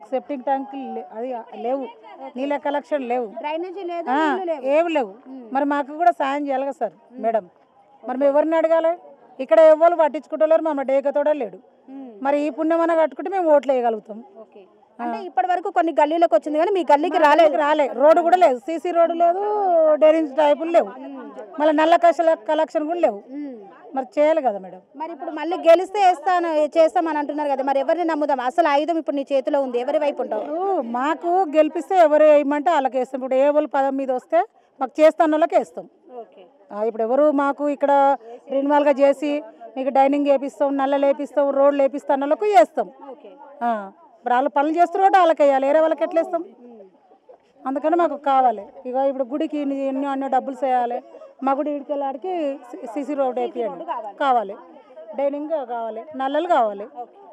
Septic tank అది లేవు నీళ్ళ కలెక్షన్ లేవు డ్రైనేజీ లేదు ఆ, నీళ్లు లేవు ఏమి లేవు మరి మాకు కూడా సాయం చేయాలి కదా సార్ మేడం మరి మేము ఎవరిని అడగాలి ఇక్కడ ఎవరు పట్టించుకుంటలేరు మా డేకతోడ లేడు ఉమ్. మరి ఈ పుణ్యమన కట్టుకుంటే మేము ఓట్లు వేయగలుగుతాం ఓకే అంటే ఇప్పటి వరకు కొన్ని గల్లీలకు వచ్చింది కానీ మీ గల్లీకి రాలేదు రాలే రోడ్డు కూడా లేదు సీసీ రోడ్డు లేదు డైరింగ్ టైపులు లేవు మళ్ళీ నల్ల కషల కలెక్షన్ కూడా లేవు ఉమ్. మరి చేయాలి కదా మేడం మరి ఇప్పుడు మళ్ళీ గెలిస్తే వేస్తాను చేస్తామని అంటున్నారు కదా మరి ఎవరిని నమ్ముదాం అసలు ఆయుధం ఇప్పుడు నీ చేతిలో ఉంది ఎవరి వైపు ఉంటావు ఇప్పుడు మాకు గెలిపిస్తే ఎవరు వేయమంటే వాళ్ళకి వేస్తాం ఇప్పుడు ఏ వాళ్ళు పదం మీద వస్తే మాకు చేస్తాను వాళ్ళకి వేస్తాం ఓకే ఆ, ఇప్పుడు ఎవరు మాకు ఇక్కడ రిన్వాల్గా చేసి మీకు డైనింగ్ వేపిస్తాం నల్లలు వేపిస్తాం రోడ్లు వేపిస్తాం వాళ్ళకు వేస్తాం ఓకే ఆ, ఇప్పుడు వాళ్ళు పనులు చేస్తున్నారు కాబట్టి వాళ్ళకి వేయాలి వేరే వాళ్ళకి ఎట్లా వేస్తాం అందుకని మాకు కావాలి ఇక ఇప్పుడు గుడికి ఇన్ని ఎన్నో అన్నో డబ్బులు చేయాలి మా గుడి ఇడికి వెళ్ళాడికి సిసి రోడ్ వేపియండి కావాలి డైనింగ్ కావాలి నల్లలు కావాలి ఓకే